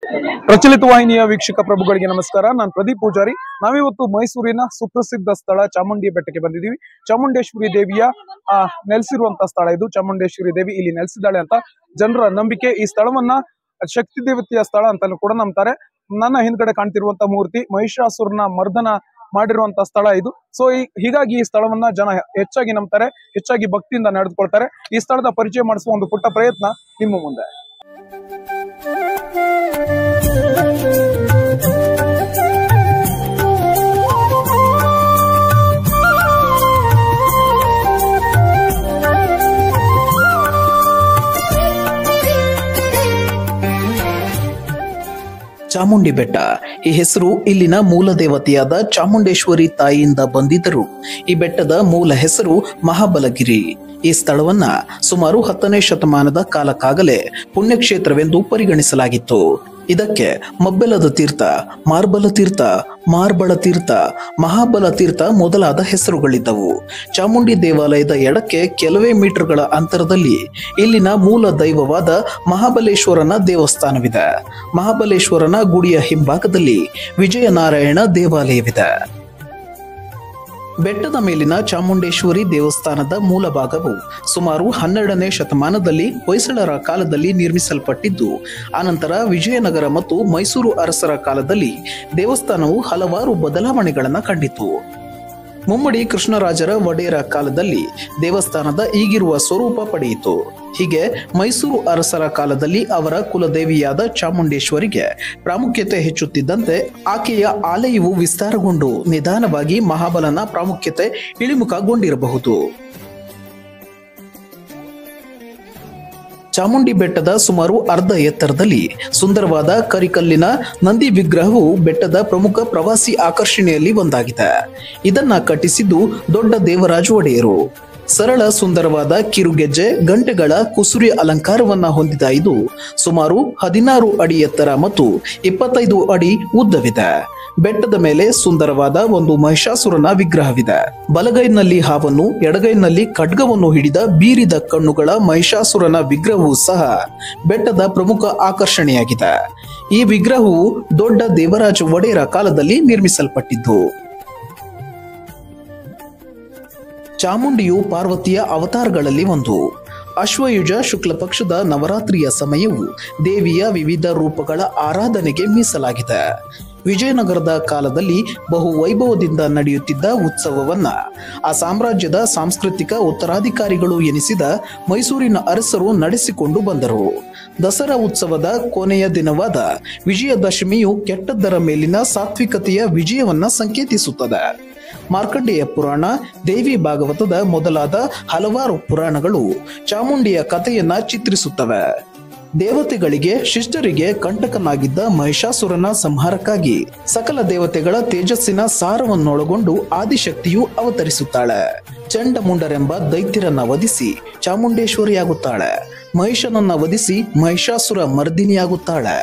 ಪ್ರಚಲಿತ ವಾಹಿನಿಯ ವೀಕ್ಷಕ ಪ್ರಭುಗಳಿಗೆ ನಮಸ್ಕಾರ ನಾನು ಪ್ರದೀಪ್ ಪೂಜಾರಿ ನಾವಿವತ್ತು ಮೈಸೂರಿನ ಸುಪ್ರಸಿದ್ಧ ಸ್ಥಳ ಚಾಮುಂಡಿ ಬೆಟ್ಟಕ್ಕೆ ಬಂದಿದ್ದೀವಿ ಚಾಮುಂಡೇಶ್ವರಿ ದೇವಿಯ ಆ ನೆಲೆಸಿರುವಂತ ಸ್ಥಳ ಇದು ಚಾಮುಂಡೇಶ್ವರಿ ದೇವಿ ಇಲ್ಲಿ ನೆಲೆಸಿದ್ದಾಳೆ ಅಂತ ಜನರ ನಂಬಿಕೆ ಈ ಸ್ಥಳವನ್ನ ಶಕ್ತಿ ದೇವತೆಯ ಸ್ಥಳ ಅಂತಾನು ಕೂಡ ನಂಬ್ತಾರೆ ನನ್ನ ಹಿಂದ್ಗಡೆ ಕಾಣ್ತಿರುವಂತ ಮೂರ್ತಿ ಮಹಿಷಾಸುರನ ಮರ್ದನ ಮಾಡಿರುವಂತ ಸ್ಥಳ ಇದು ಸೊ ಹೀಗಾಗಿ ಈ ಸ್ಥಳವನ್ನ ಜನ ಹೆಚ್ಚಾಗಿ ನಂಬ್ತಾರೆ ಹೆಚ್ಚಾಗಿ ಭಕ್ತಿಯಿಂದ ನಡೆದುಕೊಳ್ತಾರೆ ಈ ಸ್ಥಳದ ಪರಿಚಯ ಮಾಡಿಸುವ ಒಂದು ಪುಟ್ಟ ಪ್ರಯತ್ನ ನಿಮ್ಮ ಮುಂದೆ ಚಾಮುಂಡಿ ಬೆಟ್ಟ ಈ ಹೆಸರು ಇಲ್ಲಿನ ಮೂಲ ದೇವತೆಯಾದ ಚಾಮುಂಡೇಶ್ವರಿ ತಾಯಿಯಿಂದ ಬಂದಿದ್ದರು ಈ ಬೆಟ್ಟದ ಮೂಲ ಹೆಸರು ಮಹಾಬಲಗಿರಿ ಈ ಸ್ಥಳವನ್ನ ಸುಮಾರು ಹತ್ತನೇ ಶತಮಾನದ ಕಾಲಕ್ಕಾಗಲೇ ಪುಣ್ಯಕ್ಷೇತ್ರವೆಂದು ಪರಿಗಣಿಸಲಾಗಿತ್ತು ಇದಕ್ಕೆ ಮಬ್ಬೆಲದ ತೀರ್ಥ ಮಾರ್ಬಲ ತೀರ್ಥ ಮಾರ್ಬಳ ತೀರ್ಥ ಮಹಾಬಲ ತೀರ್ಥ ಮೊದಲಾದ ಹೆಸರುಗಳಿದ್ದವು ಚಾಮುಂಡಿ ದೇವಾಲಯದ ಎಡಕ್ಕೆ ಕೆಲವೇ ಮೀಟರ್ಗಳ ಅಂತರದಲ್ಲಿ ಇಲ್ಲಿನ ಮೂಲ ದೈವವಾದ ಮಹಾಬಲೇಶ್ವರನ ದೇವಸ್ಥಾನವಿದೆ ಮಹಾಬಲೇಶ್ವರನ ಗುಡಿಯ ಹಿಂಭಾಗದಲ್ಲಿ ವಿಜಯನಾರಾಯಣ ದೇವಾಲಯವಿದೆ ಬೆಟ್ಟದ ಮೇಲಿನ ಚಾಮುಂಡೇಶ್ವರಿ ದೇವಸ್ಥಾನದ ಮೂಲ ಭಾಗವು ಸುಮಾರು ಹನ್ನೆರಡನೇ ಶತಮಾನದಲ್ಲಿ ಹೊಯ್ಸಳರ ಕಾಲದಲ್ಲಿ ನಿರ್ಮಿಸಲ್ಪಟ್ಟಿದ್ದು ಆನಂತರ ವಿಜಯನಗರ ಮತ್ತು ಮೈಸೂರು ಅರಸರ ಕಾಲದಲ್ಲಿ ದೇವಸ್ಥಾನವು ಹಲವಾರು ಬದಲಾವಣೆಗಳನ್ನು ಕಂಡಿತು ಮುಮ್ಮಡಿ ಕೃಷ್ಣರಾಜರ ಒಡೆಯರ ಕಾಲದಲ್ಲಿ ದೇವಸ್ಥಾನದ ಈಗಿರುವ ಸ್ವರೂಪ ಪಡೆಯಿತು ಹೀಗೆ ಮೈಸೂರು ಅರಸರ ಕಾಲದಲ್ಲಿ ಅವರ ಕುಲದೇವಿಯಾದ ಚಾಮುಂಡೇಶ್ವರಿಗೆ ಪ್ರಾಮುಖ್ಯತೆ ಹೆಚ್ಚುತ್ತಿದ್ದಂತೆ ಆಕೆಯ ಆಲಯವು ವಿಸ್ತಾರಗೊಂಡು ನಿಧಾನವಾಗಿ ಮಹಾಬಲನ ಪ್ರಾಮುಖ್ಯತೆ ಇಳಿಮುಖಗೊಂಡಿರಬಹುದು ಚಾಮುಂಡಿ ಬೆಟ್ಟದ ಸುಮಾರು ಅರ್ಧ ಎತ್ತರದಲ್ಲಿ ಸುಂದರವಾದ ಕರಿಕಲ್ಲಿನ ನಂದಿ ವಿಗ್ರಹವು ಬೆಟ್ಟದ ಪ್ರಮುಖ ಪ್ರವಾಸಿ ಆಕರ್ಷಣೆಯಲ್ಲಿ ಒಂದಾಗಿದೆ ಇದನ್ನ ಕಟ್ಟಿಸಿದ್ದು ದೊಡ್ಡ ದೇವರಾಜು ಒಡೆಯರು ಸರಳ ಸುಂದರವಾದ ಕಿರುಗೆಜ್ಜೆ ಗಂಟೆಗಳ ಕುಸುರಿ ಅಲಂಕಾರವನ್ನ ಹೊಂದಿದ ಇದು ಸುಮಾರು ಹದಿನಾರು ಅಡಿ ಎತ್ತರ ಮತ್ತು ಇಪ್ಪತ್ತೈದು ಅಡಿ ಉದ್ದವಿದೆ ಬೆಟ್ಟದ ಮೇಲೆ ಸುಂದರವಾದ ಒಂದು ಮಹಿಷಾಸುರನ ವಿಗ್ರಹವಿದೆ ಬಲಗೈನಲ್ಲಿ ಹಾವನ್ನು ಎಡಗೈನಲ್ಲಿ ಖಡ್ಗವನ್ನು ಹಿಡಿದ ಬೀರಿದ ಕಣ್ಣುಗಳ ಮಹಿಷಾಸುರನ ವಿಗ್ರಹವು ಸಹ ಬೆಟ್ಟದ ಪ್ರಮುಖ ಆಕರ್ಷಣೆಯಾಗಿದೆ ಈ ವಿಗ್ರಹವು ದೊಡ್ಡ ದೇವರಾಜ ಒಡೆಯರ ಕಾಲದಲ್ಲಿ ನಿರ್ಮಿಸಲ್ಪಟ್ಟಿದ್ದು ಚಾಮುಂಡಿಯು ಪಾರ್ವತಿಯ ಅವತಾರಗಳಲ್ಲಿ ಒಂದು ಅಶ್ವಯುಜ ಶುಕ್ಲ ಪಕ್ಷದ ನವರಾತ್ರಿಯ ಸಮಯವು ದೇವಿಯ ವಿವಿಧ ರೂಪಗಳ ಆರಾಧನೆಗೆ ಮೀಸಲಾಗಿದೆ ವಿಜಯನಗರದ ಕಾಲದಲ್ಲಿ ಬಹು ವೈಭವದಿಂದ ನಡೆಯುತ್ತಿದ್ದ ಉತ್ಸವವನ್ನ ಆ ಸಾಮ್ರಾಜ್ಯದ ಸಾಂಸ್ಕೃತಿಕ ಉತ್ತರಾಧಿಕಾರಿಗಳು ಎನಿಸಿದ ಮೈಸೂರಿನ ಅರಸರು ನಡೆಸಿಕೊಂಡು ಬಂದರು ದಸರಾ ಉತ್ಸವದ ಕೊನೆಯ ದಿನವಾದ ವಿಜಯದಶಮಿಯು ಕೆಟ್ಟದ್ದರ ಮೇಲಿನ ಸಾತ್ವಿಕತೆಯ ವಿಜಯವನ್ನ ಸಂಕೇತಿಸುತ್ತದೆ ಮಾರ್ಕಂಡೇಯ ಪುರಾಣ ದೇವಿ ಭಾಗವತದ ಮೊದಲಾದ ಹಲವಾರು ಪುರಾಣಗಳು ಚಾಮುಂಡಿಯ ಕಥೆಯನ್ನ ಚಿತ್ರಿಸುತ್ತವೆ ದೇವತೆಗಳಿಗೆ ಶಿಷ್ಟರಿಗೆ ಕಂಟಕನಾಗಿದ್ದ ಮಹಿಷಾಸುರನ ಸಂಹಾರಕ್ಕಾಗಿ ಸಕಲ ದೇವತೆಗಳ ತೇಜಸ್ಸಿನ ಸಾರವನ್ನೊಳಗೊಂಡು ಆದಿಶಕ್ತಿಯು ಅವತರಿಸುತ್ತಾಳೆ ಚಂಡಮುಂಡರೆಂಬ ದೈತ್ಯರನ್ನ ವಧಿಸಿ ಚಾಮುಂಡೇಶ್ವರಿಯಾಗುತ್ತಾಳೆ ಮಹಿಷನನ್ನ ವಧಿಸಿ ಮಹಿಷಾಸುರ ಮರ್ದಿನಿಯಾಗುತ್ತಾಳೆ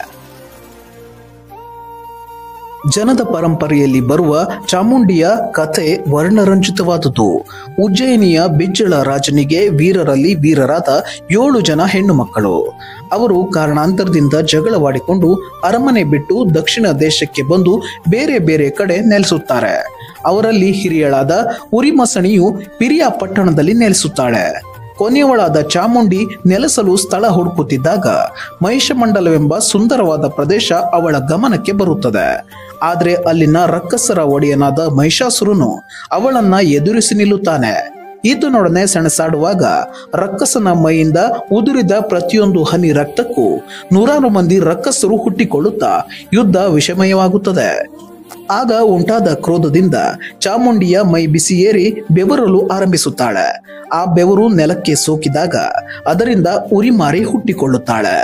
ಜನದ ಪರಂಪರೆಯಲ್ಲಿ ಬರುವ ಚಾಮುಂಡಿಯ ಕಥೆ ವರ್ಣರಂಜಿತವಾದುದು ಉಜ್ಜಯಿನಿಯ ಬಿಜ್ಜಳ ರಾಜನಿಗೆ ವೀರರಲ್ಲಿ ವೀರರಾದ ಏಳು ಜನ ಹೆಣ್ಣು ಮಕ್ಕಳು ಅವರು ಕಾರಣಾಂತರದಿಂದ ಜಗಳವಾಡಿಕೊಂಡು ಅರಮನೆ ಬಿಟ್ಟು ದಕ್ಷಿಣ ದೇಶಕ್ಕೆ ಬಂದು ಬೇರೆ ಬೇರೆ ಕಡೆ ನೆಲೆಸುತ್ತಾರೆ ಅವರಲ್ಲಿ ಹಿರಿಯಳಾದ ಉರಿಮಸಣಿಯು ಪಿರಿಯ ಪಟ್ಟಣದಲ್ಲಿ ನೆಲೆಸುತ್ತಾಳೆ ಕೊನೆಯವಳಾದ ಚಾಮುಂಡಿ ನೆಲೆಸಲು ಸ್ಥಳ ಹುಡುಕುತ್ತಿದ್ದಾಗ ಮಹಿಷಮಂಡಲವೆಂಬ ಸುಂದರವಾದ ಪ್ರದೇಶ ಅವಳ ಗಮನಕ್ಕೆ ಬರುತ್ತದೆ ಆದರೆ ಅಲ್ಲಿನ ರಕ್ಕಸರ ಒಡೆಯನಾದ ಮಹಿಷಾಸುರನು ಅವಳನ್ನ ಎದುರಿಸಿ ನಿಲ್ಲುತ್ತಾನೆ ಈತನೊಡನೆ ಸೆಣಸಾಡುವಾಗ ರಕ್ಕಸನ ಮೈಯಿಂದ ಉದುರಿದ ಪ್ರತಿಯೊಂದು ಹನಿ ರಕ್ತಕ್ಕೂ ನೂರಾರು ಮಂದಿ ರಕ್ಕಸರು ಹುಟ್ಟಿಕೊಳ್ಳುತ್ತಾ ಯುದ್ಧ ವಿಷಮಯವಾಗುತ್ತದೆ ಆಗ ಉಂಟಾದ ಕ್ರೋಧದಿಂದ ಚಾಮುಂಡಿಯ ಮೈ ಬಿಸಿಯೇರಿ ಬೆವರಲು ಆರಂಭಿಸುತ್ತಾಳೆ ಆ ಬೆವರು ನೆಲಕ್ಕೆ ಸೋಕಿದಾಗ ಅದರಿಂದ ಉರಿಮಾರಿ ಹುಟ್ಟಿಕೊಳ್ಳುತ್ತಾಳೆ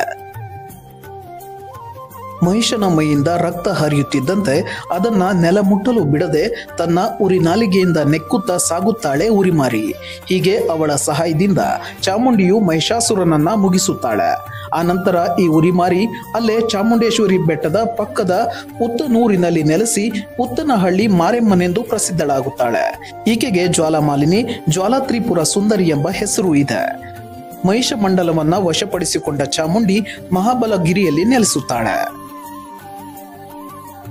ಮಹಿಷನ ಮೈಯಿಂದ ರಕ್ತ ಹರಿಯುತ್ತಿದ್ದಂತೆ ಅದನ್ನ ನೆಲ ಮುಟ್ಟಲು ಬಿಡದೆ ತನ್ನ ಉರಿ ನಾಲಿಗೆಯಿಂದ ನೆಕ್ಕುತ್ತಾ ಸಾಗುತ್ತಾಳೆ ಉರಿಮಾರಿ ಹೀಗೆ ಅವಳ ಸಹಾಯದಿಂದ ಚಾಮುಂಡಿಯು ಮಹಿಷಾಸುರನನ್ನ ಮುಗಿಸುತ್ತಾಳೆ ಆ ನಂತರ ಈ ಉರಿಮಾರಿ ಅಲ್ಲೇ ಚಾಮುಂಡೇಶ್ವರಿ ಬೆಟ್ಟದ ಪಕ್ಕದ ಪುತ್ತನೂರಿನಲ್ಲಿ ನೆಲೆಸಿ ಪುತ್ತನಹಳ್ಳಿ ಮಾರೆಮ್ಮನೆಂದು ಪ್ರಸಿದ್ಧಳಾಗುತ್ತಾಳೆ ಈಕೆಗೆ ಜ್ವಾಲಾಮಾಲಿನಿ ಜ್ವಾಲಾತ್ರಿಪುರ ಸುಂದರಿ ಎಂಬ ಹೆಸರು ಇದೆ ಮಹಿಷ ಮಂಡಲವನ್ನ ವಶಪಡಿಸಿಕೊಂಡ ಚಾಮುಂಡಿ ಮಹಾಬಲಗಿರಿಯಲ್ಲಿ ನೆಲೆಸುತ್ತಾಳೆ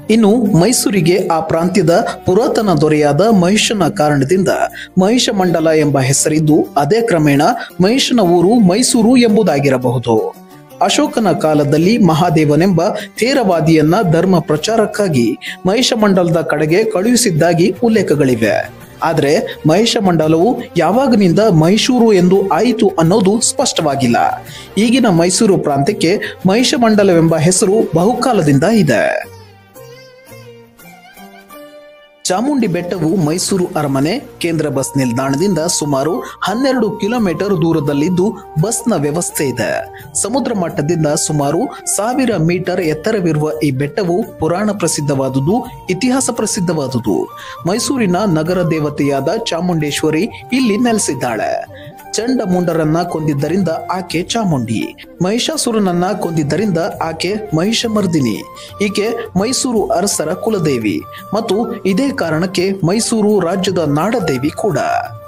ಇನ್ನು ಮೈಸೂರಿಗೆ ಆ ಪ್ರಾಂತ್ಯದ ಪುರಾತನ ದೊರೆಯಾದ ಮಹಿಷನ ಕಾರಣದಿಂದ ಮಹಿಷ ಮಂಡಲ ಎಂಬ ಹೆಸರಿದ್ದು ಅದೇ ಕ್ರಮೇಣ ಮಹಿಷನ ಊರು ಮೈಸೂರು ಎಂಬುದಾಗಿರಬಹುದು ಅಶೋಕನ ಕಾಲದಲ್ಲಿ ಮಹಾದೇವನೆಂಬ ಥೇರವಾದಿಯನ್ನ ಧರ್ಮ ಪ್ರಚಾರಕ್ಕಾಗಿ ಮಹಿಷ ಮಂಡಲದ ಕಡೆಗೆ ಕಳುಹಿಸಿದ್ದಾಗಿ ಉಲ್ಲೇಖಗಳಿವೆ ಆದರೆ ಮಹಿಷ ಮಂಡಲವು ಯಾವಾಗಿನಿಂದ ಮೈಸೂರು ಎಂದು ಆಯಿತು ಅನ್ನೋದು ಸ್ಪಷ್ಟವಾಗಿಲ್ಲ ಈಗಿನ ಮೈಸೂರು ಪ್ರಾಂತ್ಯಕ್ಕೆ ಮಹಿಷ ಮಂಡಲವೆಂಬ ಹೆಸರು ಬಹುಕಾಲದಿಂದ ಇದೆ ಚಾಮುಂಡಿ ಬೆಟ್ಟವು ಮೈಸೂರು ಅರಮನೆ ಕೇಂದ್ರ ಬಸ್ ನಿಲ್ದಾಣದಿಂದ ಸುಮಾರು ಹನ್ನೆರಡು ಕಿಲೋಮೀಟರ್ ದೂರದಲ್ಲಿದ್ದು ಬಸ್ನ ವ್ಯವಸ್ಥೆ ಇದೆ ಸಮುದ್ರ ಮಟ್ಟದಿಂದ ಸುಮಾರು ಸಾವಿರ ಮೀಟರ್ ಎತ್ತರವಿರುವ ಈ ಬೆಟ್ಟವು ಪುರಾಣ ಪ್ರಸಿದ್ಧವಾದುದು ಇತಿಹಾಸ ಪ್ರಸಿದ್ಧವಾದುದು ಮೈಸೂರಿನ ನಗರ ದೇವತೆಯಾದ ಚಾಮುಂಡೇಶ್ವರಿ ಇಲ್ಲಿ ನೆಲೆಸಿದ್ದಾಳೆ ಚಂಡಮುಂಡರನ್ನ ಕೊಂದಿದ್ದರಿಂದ ಆಕೆ ಚಾಮುಂಡಿ ಮಹಿಷಾಸುರನನ್ನ ಕೊಂದಿದ್ದರಿಂದ ಆಕೆ ಮಹಿಷಮರ್ದಿನಿ ಈಕೆ ಮೈಸೂರು ಅರಸರ ಕುಲದೇವಿ ಮತ್ತು ಇದೇ ಕಾರಣಕ್ಕೆ ಮೈಸೂರು ರಾಜ್ಯದ ನಾಡದೇವಿ ಕೂಡ